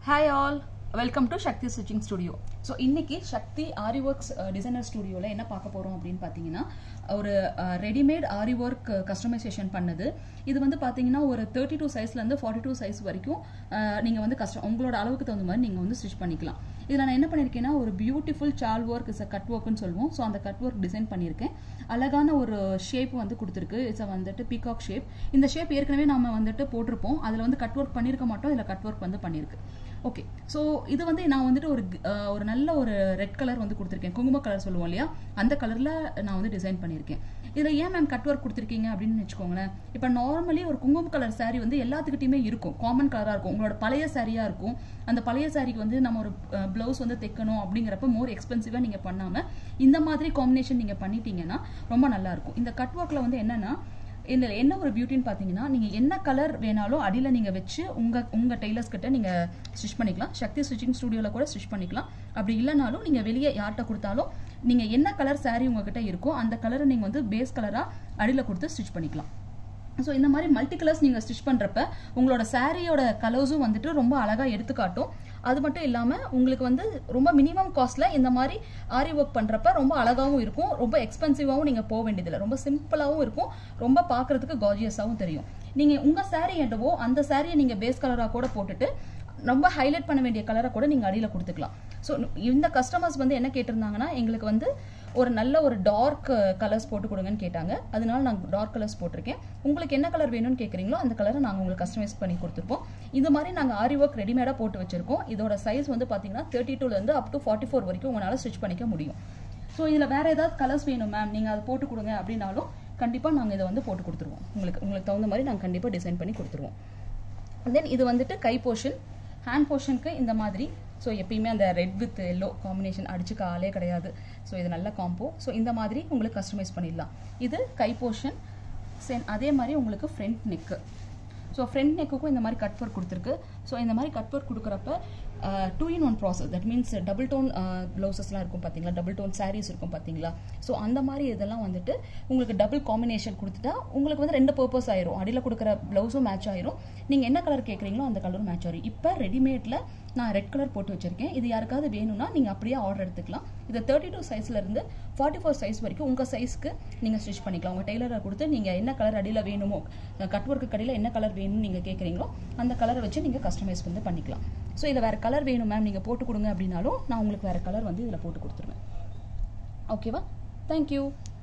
hi all welcome to Sakthi stitching studio so இன்னைக்கு சக்தி ஆரி works designer ஸ்டுடியோவில் என்ன பார்க்க போகிறோம் அப்படின்னு பார்த்தீங்கன்னா ஒரு ரெடிமேட் ஆரி ஒர்க் கஸ்டமைசேஷன் பண்ணது இது வந்து பார்த்தீங்கன்னா ஒரு தேர்ட்டி டூ சைஸ்லேருந்து ஃபார்ட்டி டூ சைஸ் வரைக்கும் நீங்கள் வந்து கஸ்டம் உங்களோட அளவுக்கு தகுந்த மாதிரி நீங்கள் வந்து ஸ்டிச் பண்ணிக்கலாம் இதில் நான் என்ன பண்ணியிருக்கேன்னா ஒரு பியூட்டிஃபுல் சால் ஒர்க் இஸ் அ கட் ஒர்க்னு சொல்லுவோம் ஸோ அந்த கட் ஒர்க் டிசைன் பண்ணியிருக்கேன் அழகான ஒரு ஷேப் வந்து கொடுத்துருக்கு இட்ஸ் வந்துட்டு பீகாக் ஷேப் இந்த ஷேப் ஏற்கனவே நம்ம வந்துட்டு போட்டிருப்போம் அதில் வந்து கட் ஒர்க் பண்ணியிருக்க மாட்டோம் இதில் கட் ஒர்க் வந்து பண்ணியிருக்கு ஓகே ஸோ இது வந்து நான் வந்துட்டு ஒரு அஹ், ஒரு நல்ல ஒரு ரெட் கலர் வந்து கொடுத்துருக்கேன் குங்கும கலர் சொல்லுவோம் இல்லையா அந்த கலரில் நான் வந்து டிசைன் பண்ணியிருக்கேன் இதில் ஏன் மேம் கட் ஒர்க் கொடுத்துருக்கீங்க அப்படின்னு வச்சுக்கோங்களேன் இப்போ நார்மலி ஒரு குங்கும கலர் saree வந்து எல்லாத்துக்கிட்டையுமே இருக்கும் காமன் கலராக இருக்கும் உங்களோட பழைய சாரியாக இருக்கும் அந்த பழைய சாரிக்கு வந்து நம்ம ஒரு ப்ளவுஸ் வந்து தைக்கணும் அப்படிங்கிறப்ப மோர் எக்ஸ்பென்சிவாக நீங்கள் பண்ணாமல் இந்த மாதிரி காம்பினேஷன் நீங்கள் பண்ணிட்டீங்கன்னா ரொம்ப நல்லா இருக்கும் இந்த கட் ஒர்க்கில் வந்து என்னன்னா இந்த என்ன ஒரு பியூட்டின்னு பார்த்தீங்கன்னா நீங்கள் என்ன கலர் வேணாலும் அடியில் நீங்கள் வச்சு உங்கள் உங்கள் டெய்லர்ஸ் கிட்ட நீங்கள் ஸ்டிச் பண்ணிக்கலாம் சக்தி ஸ்டிச்சிங் ஸ்டுடியோவில் கூட ஸ்டிச் பண்ணிக்கலாம் அப்படி இல்லைனாலும் நீங்கள் வெளியே யார்கிட்ட கொடுத்தாலும் நீங்கள் என்ன கலர் saree உங்ககிட்ட இருக்கோ அந்த கலரை நீங்கள் வந்து பேஸ் கலராக அடியில் கொடுத்து ஸ்டிச் பண்ணிக்கலாம் ஸோ இந்த மாதிரி மல்டி கலர்ஸ் நீங்கள் ஸ்டிச் பண்ணுறப்ப உங்களோட சாரியோட கலர்ஸும் வந்துட்டு ரொம்ப அழகாக எடுத்துக்காட்டும் அது மட்டும் இல்லாமல் உங்களுக்கு வந்து ரொம்ப மினிமம் காஸ்ட்டில் இந்த மாதிரி ஆரி ஒர்க் பண்ணுறப்ப ரொம்ப அழகாகவும் இருக்கும் ரொம்ப எக்ஸ்பென்சிவாகவும் நீங்கள் போக வேண்டியதில்லை ரொம்ப சிம்பிளாகவும் இருக்கும் ரொம்ப பார்க்குறதுக்கு காஜியஸாகவும் தெரியும் நீங்கள் உங்கள் saree என்னவோ அந்த சாரியை நீங்கள் பேஸ் கலராக கூட போட்டுட்டு ரொம்ப ஹைலைட் பண்ண வேண்டிய கலரை கூட நீங்கள் அடியில் கொடுத்துக்கலாம் ஸோ இந்த கஸ்டமர்ஸ் வந்து என்ன கேட்டிருந்தாங்கன்னா எங்களுக்கு வந்து ஒரு நல்ல ஒரு டார்க் கலர்ஸ் போட்டு கொடுங்கன்னு கேட்டாங்க அதனால நாங்கள் டார்க் கலர்ஸ் போட்டிருக்கேன் உங்களுக்கு என்ன கலர் வேணும்னு கேட்குறீங்களோ அந்த கலரை நாங்கள் உங்களுக்கு கஸ்டமைஸ் பண்ணி கொடுத்துருப்போம் இது மாதிரி நாங்கள் ஆரி ஒர்க் ரெடிமேடாக போட்டு வச்சிருக்கோம் இதோட சைஸ் வந்து பார்த்தீங்கன்னா தேர்ட்டி டூலேருந்து அப் டு ஃபார்ட்டி ஃபோர் வரைக்கும் உங்களால் ஸ்டிச் பண்ணிக்க முடியும் ஸோ இதில் வேறு ஏதாவது கலர்ஸ் வேணும் மேம் நீங்கள் அதை போட்டு கொடுங்க அப்படின்னாலும் கண்டிப்பாக நாங்கள் இதை வந்து போட்டு கொடுத்துருவோம் உங்களுக்கு உங்களுக்கு தகுந்த மாதிரி நாங்கள் கண்டிப்பாக டிசைன் பண்ணி கொடுத்துருவோம் தென் இது வந்துட்டு கை போர்ஷன் ஹேண்ட் போர்ஷனுக்கு இந்த மாதிரி ஸோ எப்பயுமே அந்த ரெட் வித் எல்லோ காம்பினேஷன் அடிச்சுக்க ஆளே கிடையாது ஸோ இது நல்ல காம்போ ஸோ இந்த மாதிரி உங்களுக்கு கஸ்டமைஸ் பண்ணிடலாம் இது கை போர்ஷன் சென் அதே மாதிரி உங்களுக்கு ஃப்ரண்ட் நெக்கு ஸோ ஃப்ரண்ட் நெக்குக்கும் இந்த மாதிரி கட் ஒர்க் கொடுத்துருக்கு ஸோ இந்த மாதிரி கட் ஒர்க் கொடுக்குறப்ப two in one process that means double tone ப்ளவுசஸ்லாம் இருக்கும் பார்த்தீங்களா டபுள் டோன் சாரீஸ் இருக்கும் பார்த்தீங்களா ஸோ அந்த மாதிரி இதெல்லாம் வந்துட்டு உங்களுக்கு டபுள் காம்பினேஷன் கொடுத்துட்டா உங்களுக்கு வந்து ரெண்டு பர்பஸ் ஆயிரும் அடியில் கொடுக்குற ப்ளவுஸும் மேட்ச் ஆயிரும் நீங்கள் என்ன கலர் கேட்குறீங்களோ அந்த கலரும் மேட்ச் ஆயிரும் இப்போ ரெடிமேடில் நான் ரெட் கலர் போட்டு வச்சிருக்கேன் இது யாருக்காவது வேணும்னா நீங்கள் அப்படியே ஆர்டர் எடுத்துக்கலாம் இது தேர்ட்டி டூ சைஸ்லேருந்து ஃபார்ட்டி ஃபோர் சைஸ் வரைக்கும் உங்கள் சைஸ்க்கு நீங்கள் ஸ்டிச் பண்ணிக்கலாம் உங்கள் டெய்லரை கொடுத்து நீங்கள் என்ன கலர் அடியில் வேணுமோ கட் ஒர்க்கு கடையில் என்ன கலர் வேணும்னு நீங்கள் கேட்குறீங்களோ அந்த கலரை வச்சு நீங்கள் கஸ்டமைஸ் வந்து பண்ணிக்கலாம் ஸோ இதில் வேறு கலர் வேணும் மேம் நீங்கள் போட்டு கொடுங்க அப்படின்னாலும் நான் உங்களுக்கு வேறு கலர் வந்து இதில் போட்டு கொடுத்துருவேன் ஓகேவா தேங்க்யூ